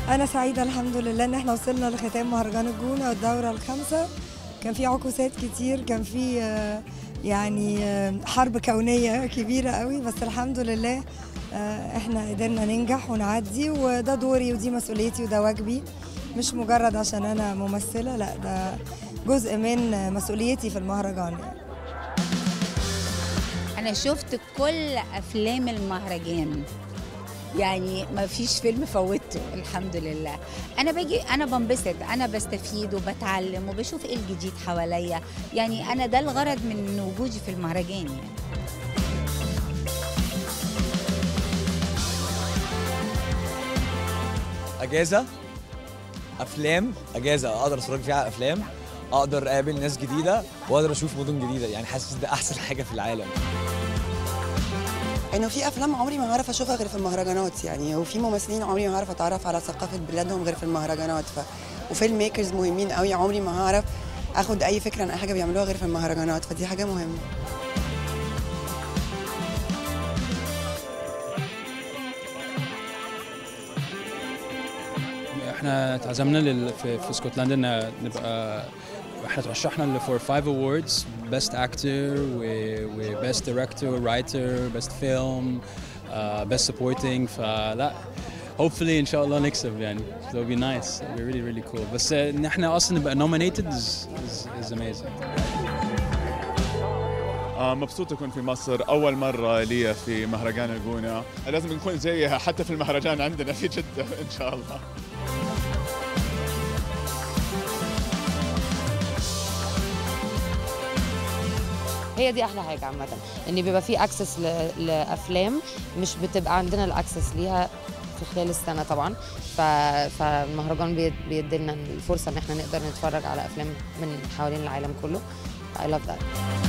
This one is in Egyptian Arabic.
أنا سعيدة الحمد لله إن إحنا وصلنا لختام مهرجان الجونة والدورة الخامسة كان في عكوسات كتير كان في آه، يعني آه، حرب كونية كبيرة قوي بس الحمد لله آه، إحنا قدرنا ننجح ونعدي وده دوري ودي مسؤوليتي وده واجبي مش مجرد عشان أنا ممثلة لا ده جزء من مسؤوليتي في المهرجان يعني. انا شفت كل افلام المهرجان يعني ما فيش فيلم فوتته الحمد لله انا باجي انا بنبسط انا بستفيد وبتعلم وبشوف ايه الجديد حواليا يعني انا ده الغرض من وجودي في المهرجان يعني اجازه افلام اجازه اقدر اتفرج فيها على افلام اقدر اقابل ناس جديده واقدر اشوف مدن جديده يعني حاسس ده احسن حاجه في العالم انه في افلام عمري ما هعرف اشوفها غير في المهرجانات يعني وفي ممثلين عمري ما هعرف اتعرف على ثقافه بلادهم غير في المهرجانات ف وفيلم ميكرز مهمين قوي عمري ما هعرف اخد اي فكره عن اي حاجه بيعملوها غير في المهرجانات فدي حاجه مهمه احنا اتعزمنا لل... في, في اسكتلندا ان نبقى احنا ترشحنا لفور فايف اووردز بيست اكتر و وبيست دايركتور رايتر بيست فيلم بيست سبورتنج فلا hopefully ان شاء الله نكسب يعني it will be nice it will be really really cool بس ان احنا اصلا نبقى nominated is, is, is amazing آه، مبسوط اكون في مصر اول مره لي في مهرجان الجونه لازم نكون زيها حتى في المهرجان عندنا في جده ان شاء الله هي دي احلى حاجه عامه ان بيبقى في اكسس لافلام مش بتبقى عندنا الاكسس ليها في خلال السنه طبعا ف... فالمهرجان بيد- بيديلنا الفرصه ان احنا نقدر نتفرج على افلام من حوالين العالم كله I love that